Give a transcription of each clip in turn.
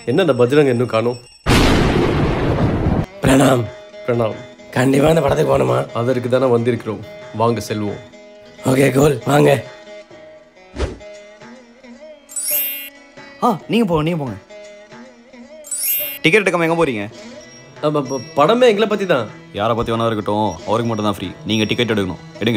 என்ன இந்த பஜ்ரங் இன்னும் காணும் பிரணாம் பிரணாம் கண்டிப்பா இந்த படத்துக்கு போகணுமா அதற்கு தானே வந்திருக்கிறோம் வாங்க செல்வோம் ஓகே கூல் வாங்க ஆ நீங்கள் போங்க நீங்கள் போங்க டிக்கெட் எடுக்காம எங்கே போகிறீங்க அப்ப, அப்ப, படமே எங்களை பத்தி தான் யாரை பற்றி வேணா இருக்கட்டும் அவருக்கு மட்டும் தான் ஃப்ரீ நீங்கள் டிக்கெட் எடுக்கணும் எடுங்க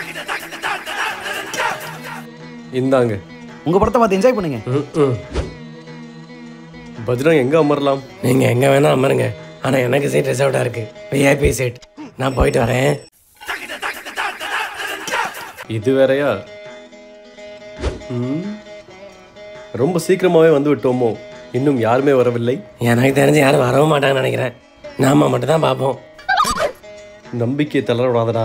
இந்தாங்க உங்கள் படத்தை பார்த்து என்ஜாய் பண்ணுங்க ம், ம். பஜ்ரங் எங்க அமரலாம் நீங்க எங்க வேணா அமருங்க ஆனா எனக்கு சீட் ரிசர்வ்டா இருக்கு விஐபி சீட் நான் போயிட்டு வரேன் இது வேறயா ம். ரொம்ப சீக்கிரமாவே வந்து விட்டோமோ இன்னும் யாருமே வரவில்லை எனக்கு தெரிஞ்சு யாரும் வரவும் மாட்டாங்கன்னு நினைக்கிறேன் நாம மட்டும் தான் பார்ப்போம் நம்பிக்கை தளர விடாதடா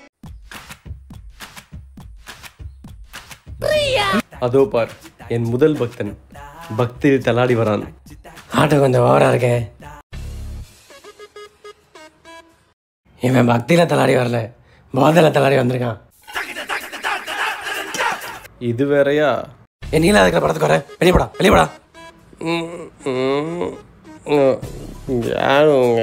அதோ பார் என் முதல் பக்தன் பக்தியில் தள்ளாடி வரான் ஆட்டோ கொஞ்சம் ஓவரா இருக்கே இவன் பக்தியில தலாடி வரல போதையில தலாடி வந்திருக்கான் இது வேறயா என் நீல இருக்கிற படத்துக்கு வரேன் வெளியே போடா வெளியே போடா யாருங்க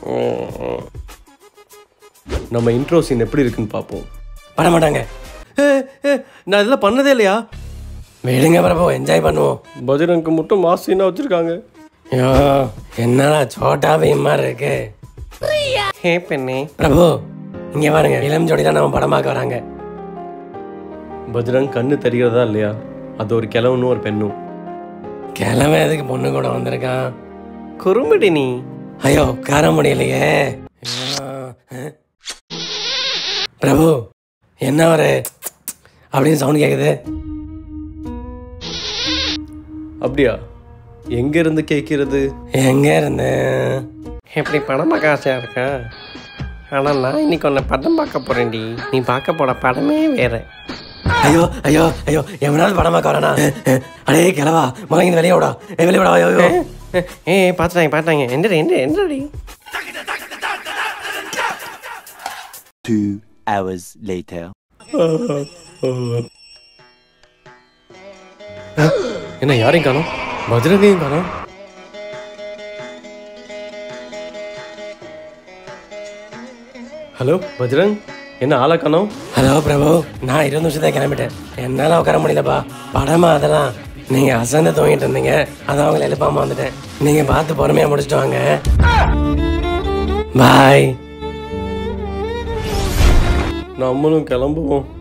நம்ம இன்ட்ரோ சீன் எப்படி இருக்குன்னு பார்ப்போம் பண்ண மாட்டாங்க நான் இதெல்லாம் பண்ணதே இல்லையா விடுங்க பிரபு என்ஜாய் பண்ணுவோம் பஜரங்க்கு மட்டும் மாஸ் சீனாக வச்சிருக்காங்க ஐயோ என்னடா சோட்டா பீம் மாதிரி இருக்கு ஹே பெண்ணே பிரபு இங்க பாருங்க இளம் ஜோடி தான் நம்ம படம் பார்க்க வராங்க பஜ்ரங் கண்ணு தெரிகிறதா இல்லையா அது ஒரு கிழவனும் ஒரு பெண்ணும் கிழமை எதுக்கு பொண்ணு கூட வந்திருக்கான் குறும்படி நீ ஐயோ உட்கார முடியலையே ஐயோ, அஹ். பிரபு என்ன ஒரு அப்படின்னு சவுண்ட் கேக்குது அப்படியா எங்க இருந்து கேட்கிறது எங்க இருந்து எப்படி படம் பார்க்க ஆசையா இருக்கா ஆனா நான் இன்னைக்கு உன்னை படம் பார்க்க போறேன்டி நீ பார்க்க போற படமே வேற ஐயோ ஐயோ ஐயோ எவனாவது படம் பார்க்க வரானா அடே கிளவா மகன் இங்க வெளியே விடா ஏய், வெளியே விடா ஐயோ ஐயோ. ஏ பார்த்துட்டாங்க பார்த்தாங்க எந்த எந்த எந்தடி Two hours later. என்ன யாரையும் காணோம் பஜ்ரங்கையும் காணோம் ஹலோ பஜ்ரங் என்ன ஆளை காணோம் ஹலோ பிரபு நான் இருபது நிமிஷத்தை கிளம்பிட்டேன் என்னால உட்கார முடியலப்பா படமா அதெல்லாம் நீங்க அசந்து தூங்கிட்டு இருந்தீங்க அதான் அவங்களை எழுப்பாம வந்துட்டேன் நீங்க பார்த்து பொறுமையா முடிச்சுட்டு வாங்க பாய் நம்மளும் கிளம்புவோம்